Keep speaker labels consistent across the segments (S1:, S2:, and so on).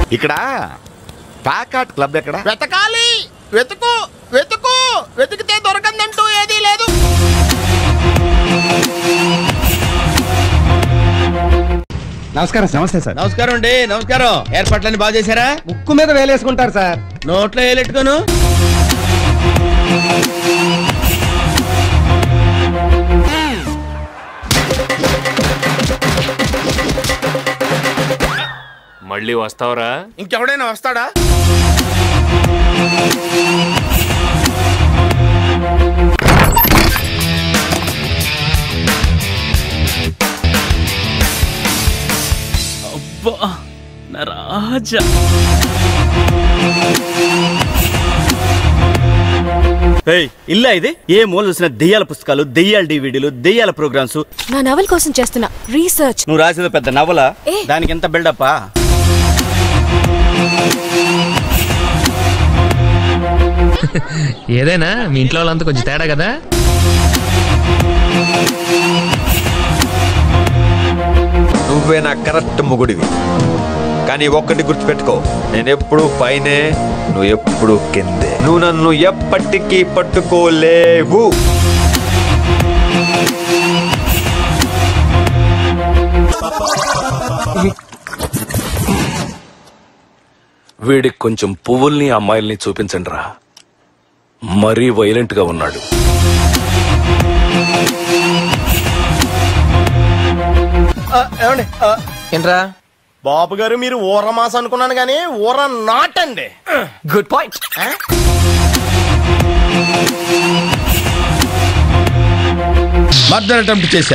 S1: ఇక్కడ ప్యాకాట్ క్లబ్ ఎక్కడ
S2: వెతకాలి వెతుకు వెతుకు వెతికితే దొరకందంటూ ఏదీ లేదు
S3: నమస్కారం నమస్తే సార్
S2: నమస్కారం అండి నమస్కారం ఏర్పాట్లన్నీ బాగా చేశారా
S3: ముక్కు మీద వేలేసుకుంటారు సార్
S2: నోట్లో వేలెట్టుకోను
S4: మళ్ళీ వస్తావరా
S2: ఇంకెవడైనా వస్తాడా
S5: అబ్బా నా రాజా ఏయ్, ఇల్లా ఇది ఏ మూల చూసిన దెయ్యాల పుస్తకాలు దెయ్యాల డివిడీలు దెయ్యాల ప్రోగ్రామ్స్
S6: నా నవల్ కోసం చేస్తున్నా రీసెర్చ్
S5: నువ్వు రాసేది పెద్ద నవల
S6: ఏ.
S5: దానికి ఎంత బిల్డప్పా
S7: ఏదైనా మీ ఇంట్లో వాళ్ళంతా కొంచెం తేడా కదా
S8: నువ్వే నా కరెక్ట్ మొగుడివి కానీ ఒక్కటి గుర్తుపెట్టుకో నేను ఎప్పుడు పైనే నువ్వు ఎప్పుడు కిందే నువ్వు నన్ను ఎప్పటికీ పట్టుకోలేవు
S4: వీడికి కొంచెం పువ్వుల్ని అమ్మాయిల్ని చూపించండి రా మరీ వైలెంట్ గా ఉన్నాడు
S2: ఏమండి ఆ,
S7: ఏంట్రా
S2: బాబు గారు మీరు ఊర మాస అనుకున్నాను కానీ ఊర నాటండి
S7: గుడ్ పాయింట్
S2: మర్డర్ అటెంప్ట్ చేశా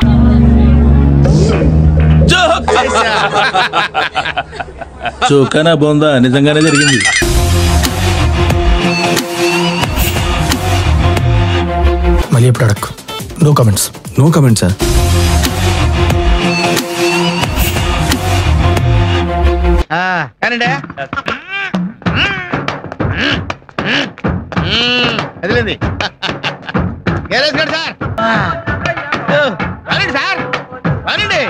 S9: చూకనా బొందా నిజంగానే జరిగింది
S7: మళ్ళీ ఎప్పుడు అడక్కు no comments
S9: no comment sir
S2: కానండి అదిలేంది గ్యారేజ్ గారు సార్ రానండి సార్ రానండి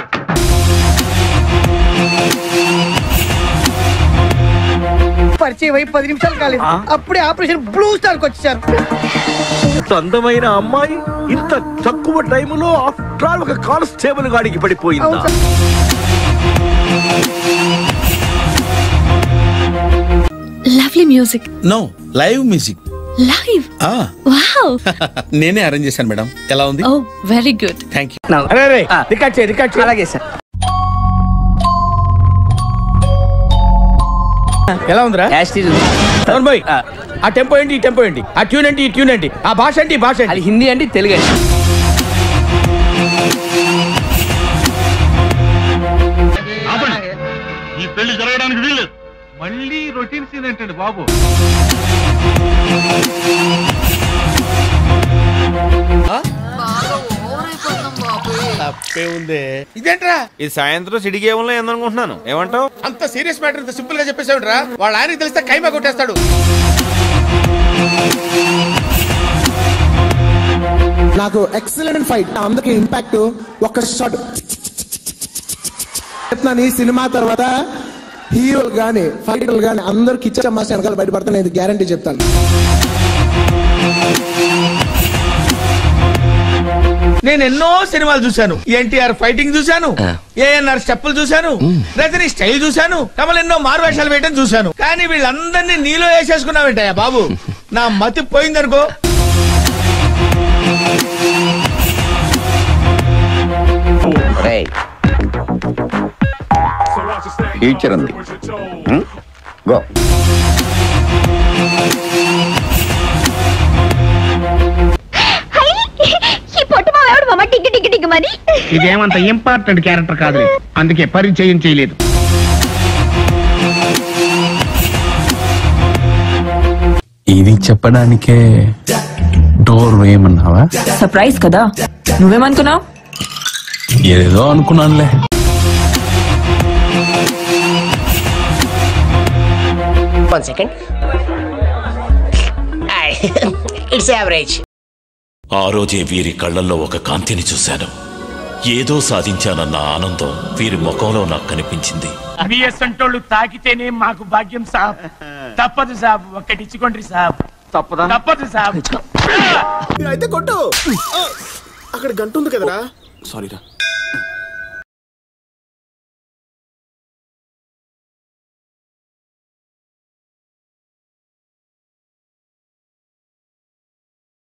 S3: పరిచయం అయి పది నిమిషాలు కాలేదు అప్పుడే ఆపరేషన్ బ్లూ స్టార్ వచ్చేసారు
S9: అందమైన అమ్మాయి ఇంత తక్కువ టైములో ఆఫ్టర్ ఆల్ ఒక కానిస్టేబుల్ గాడికి పడిపోయిందా
S6: lovely music
S9: no live music
S6: live
S9: ఆ
S6: వావ్
S9: నేనే అరేంజ్ చేశాను మేడం ఎలా ఉంది
S6: oh very good
S9: thank you
S3: అరే రే రికార్డ్ చేయి రికార్డ్ చేయి అలాగే సార్ ఎలా ఉందిరా అవును బాయ్ ఆ టెంపో ఏంటి ఈ టెంపో ఏంటి ఆ ట్యూన్ ఏంటి ఈ ట్యూన్ ఏంటి ఆ భాష ఏంటి ఈ భాష ఏంటి
S7: హిందీ అంటే తెలుగు అండి
S2: తప్పే ఉంది ఇదేంట్రా
S1: ఇది సాయంత్రం సిటీ గేమ్లో ఏందనుకుంటున్నాను ఏమంటావు
S2: అంత సీరియస్ మ్యాటర్ ఇంత సింపుల్ గా చెప్పేసావుట్రా వాళ్ళ ఆయనకి తెలిస్తే కైమా కొట్టేస్తాడు
S3: నాకు ఎక్సలెంట్ ఫైట్ అందరికి ఇంపాక్ట్ ఒక్క షాట్ చెప్తున్నాను ఈ సినిమా తర్వాత హీరోలు గానీ ఫైటర్లు గానీ అందరూ కిచెన్ మాస్ వెనకాల బయటపడతాను నేను గ్యారంటీ చెప్తాను
S2: నేను ఎన్నో సినిమాలు చూశాను ఎన్టీఆర్ ఫైటింగ్ చూశాను ఏఎన్ఆర్ స్టెప్పులు చూశాను రజనీ స్టైల్ చూశాను కమల్ ఎన్నో మారువేషాలు వేయటం చూశాను కానీ వీళ్ళందరినీ నీలో వేసేసుకున్నావేంటయ్యా బాబు నా మతి పోయిందనుకో
S1: ఫ్యూచర్ ఉంది గో
S6: ఈ పొట్టు మా ఎవడు మామ టిగ్గి టిగ్గి టిగ్గి మరి
S3: ఇదేమంత ఇంపార్టెంట్ క్యారెక్టర్ కాదు అందుకే పరిచయం చేయలేదు
S9: ఇది చెప్పడానికే డోర్ వేయమన్నావా
S6: సర్ప్రైజ్ కదా నువ్వేమనుకున్నావు
S9: ఏదో అనుకున్నానులే
S3: వన్ సెకండ్ ఇట్స్ యావరేజ్
S4: ఆ రోజే వీరి కళ్ళల్లో ఒక కాంతిని చూశాను
S10: ఏదో సాధించానన్న ఆనందం వీరి ముఖంలో నాకు కనిపించింది
S3: బిఎస్ అంటోళ్ళు తాకితేనే మాకు భాగ్యం సాబ్ తప్పదు సాబ్ ఒక్కటి ఇచ్చుకోండి సాబ్
S9: తప్పదా
S3: తప్పదు సాబ్
S9: అయితే కొట్టు అక్కడ గంట ఉంది కదరా సారీరా